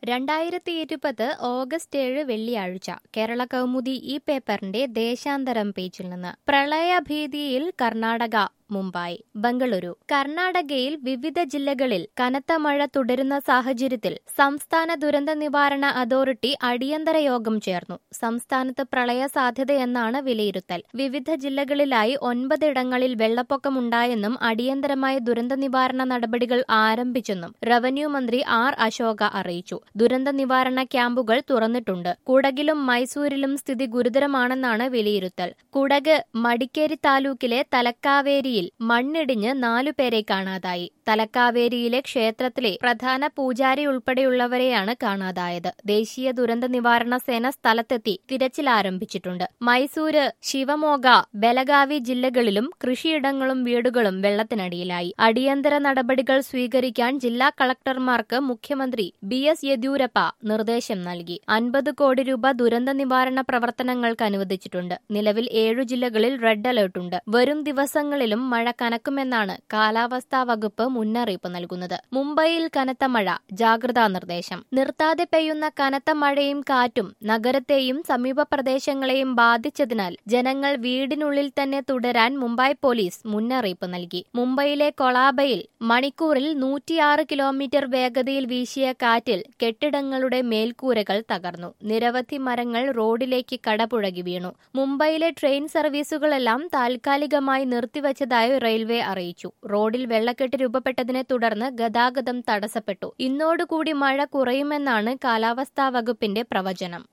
രണ്ടായിരത്തി ഇരുപത് ഓഗസ്റ്റ് ഏഴ് വെള്ളിയാഴ്ച കേരള കൗമുദി ഈ പേപ്പറിന്റെ ദേശാന്തരം പേജിൽ നിന്ന് പ്രളയഭീതിയിൽ കർണാടക മുംബൈ ബംഗളൂരു കർണാടകയിൽ വിവിധ ജില്ലകളിൽ കനത്ത മഴ തുടരുന്ന സാഹചര്യത്തിൽ സംസ്ഥാന ദുരന്ത നിവാരണ അതോറിറ്റി അടിയന്തര യോഗം ചേർന്നു സംസ്ഥാനത്ത് പ്രളയ സാധ്യതയെന്നാണ് വിലയിരുത്തൽ വിവിധ ജില്ലകളിലായി ഒൻപതിടങ്ങളിൽ വെള്ളപ്പൊക്കമുണ്ടായെന്നും അടിയന്തരമായ ദുരന്ത നിവാരണ നടപടികൾ ആരംഭിച്ചെന്നും റവന്യൂ മന്ത്രി ആർ അശോക അറിയിച്ചു ദുരന്ത നിവാരണ ക്യാമ്പുകൾ തുറന്നിട്ടുണ്ട് കുടകിലും മൈസൂരിലും സ്ഥിതി ഗുരുതരമാണെന്നാണ് വിലയിരുത്തൽ കുടക് മടിക്കേരി താലൂക്കിലെ തലക്കാവേരിയിൽ മണ്ണിടിഞ്ഞ് നാലുപേരെ കാണാതായി തലക്കാവേരിയിലെ ക്ഷേത്രത്തിലെ പ്രധാന പൂജാരി ഉൾപ്പെടെയുള്ളവരെയാണ് കാണാതായത് ദേശീയ ദുരന്ത നിവാരണ സേന സ്ഥലത്തെത്തി തിരച്ചിൽ ആരംഭിച്ചിട്ടുണ്ട് മൈസൂര് ശിവമോഗ ബലഗാവി ജില്ലകളിലും കൃഷിയിടങ്ങളും വീടുകളും വെള്ളത്തിനടിയിലായി അടിയന്തര നടപടികൾ സ്വീകരിക്കാൻ ജില്ലാ കളക്ടർമാർക്ക് മുഖ്യമന്ത്രി ബി എസ് യെദ്യൂരപ്പ നിർദ്ദേശം നൽകി അൻപത് കോടി രൂപ ദുരന്ത നിവാരണ പ്രവർത്തനങ്ങൾക്ക് അനുവദിച്ചിട്ടുണ്ട് നിലവിൽ ഏഴു ജില്ലകളിൽ റെഡ് അലർട്ടുണ്ട് വരും ദിവസങ്ങളിലും മഴ കനക്കുമെന്നാണ് കാലാവസ്ഥാ വകുപ്പ് മുന്നറിയിപ്പ് നൽകുന്നത് മുംബൈയിൽ കനത്ത മഴ ജാഗ്രതാ നിർദ്ദേശം നിർത്താതെ പെയ്യുന്ന കനത്ത മഴയും കാറ്റും നഗരത്തെയും സമീപ പ്രദേശങ്ങളെയും ബാധിച്ചതിനാൽ ജനങ്ങൾ വീടിനുള്ളിൽ തന്നെ തുടരാൻ മുംബൈ പോലീസ് മുന്നറിയിപ്പ് നൽകി മുംബൈയിലെ കൊളാബയിൽ മണിക്കൂറിൽ നൂറ്റിയാറ് കിലോമീറ്റർ വേഗതയിൽ വീശിയ കാറ്റിൽ കെട്ടിടങ്ങളുടെ മേൽക്കൂരകൾ തകർന്നു നിരവധി മരങ്ങൾ റോഡിലേക്ക് കടപുഴകി വീണു മുംബൈയിലെ ട്രെയിൻ സർവീസുകളെല്ലാം താൽക്കാലികമായി നിർത്തിവച്ചതായി റെയിൽവേ അറിയിച്ചു റോഡിൽ വെള്ളക്കെട്ട് രൂപപ്പെട്ടതിനെ തുടർന്ന് ഗതാഗതം തടസ്സപ്പെട്ടു ഇന്നോടുകൂടി മഴ കുറയുമെന്നാണ് കാലാവസ്ഥാ വകുപ്പിന്റെ പ്രവചനം